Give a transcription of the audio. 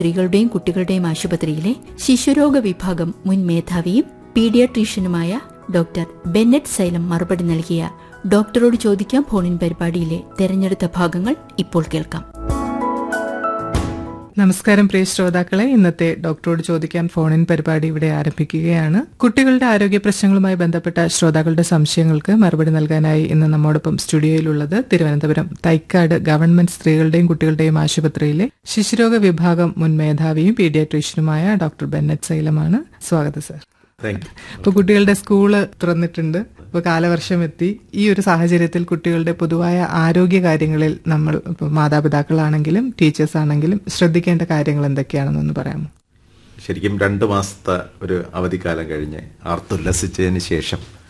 സ്ത്രീകളുടെയും കുട്ടികളുടെയും ആശുപത്രിയിലെ ശിശുരോഗ വിഭാഗം മുൻ മേധാവിയും പീഡിയാട്രീഷ്യനുമായ ഡോക്ടർ ബെന്നറ്റ് സൈലം മറുപടി നൽകിയ ഡോക്ടറോട് ചോദിക്കാം ഫോണിൻ പരിപാടിയിലെ തെരഞ്ഞെടുത്ത ഭാഗങ്ങൾ ഇപ്പോൾ കേൾക്കാം നമസ്കാരം പ്രിയ ശ്രോതാക്കളെ ഇന്നത്തെ ഡോക്ടറോട് ചോദിക്കാൻ ഫോണിൻ പരിപാടി ഇവിടെ ആരംഭിക്കുകയാണ് കുട്ടികളുടെ ആരോഗ്യ പ്രശ്നങ്ങളുമായി ബന്ധപ്പെട്ട ശ്രോതാക്കളുടെ സംശയങ്ങൾക്ക് മറുപടി നൽകാനായി ഇന്ന് നമ്മോടൊപ്പം സ്റ്റുഡിയോയിലുള്ളത് തിരുവനന്തപുരം തൈക്കാട് ഗവൺമെന്റ് സ്ത്രീകളുടെയും കുട്ടികളുടെയും ആശുപത്രിയിലെ ശിശുരോഗ വിഭാഗം മുൻ മേധാവിയും പീഡിയാട്രീഷ്യനുമായ ഡോക്ടർ ബെന്നറ്റ് സൈലമാണ് സ്വാഗതം സർ താങ്ക് യു ഇപ്പൊ കുട്ടികളുടെ സ്കൂള് തുറന്നിട്ടുണ്ട് ഇപ്പൊ കാലവർഷം എത്തി ഈ ഒരു സാഹചര്യത്തിൽ കുട്ടികളുടെ പൊതുവായ ആരോഗ്യ കാര്യങ്ങളിൽ നമ്മൾ ഇപ്പൊ മാതാപിതാക്കളാണെങ്കിലും ടീച്ചേഴ്സ് ആണെങ്കിലും ശ്രദ്ധിക്കേണ്ട കാര്യങ്ങൾ എന്തൊക്കെയാണെന്നൊന്ന് പറയാമോ ശരിക്കും രണ്ട് മാസത്തെ ഒരു അവധിക്കാലം കഴിഞ്ഞ് ആർത്തുല്ലസിച്ചതിന് ശേഷം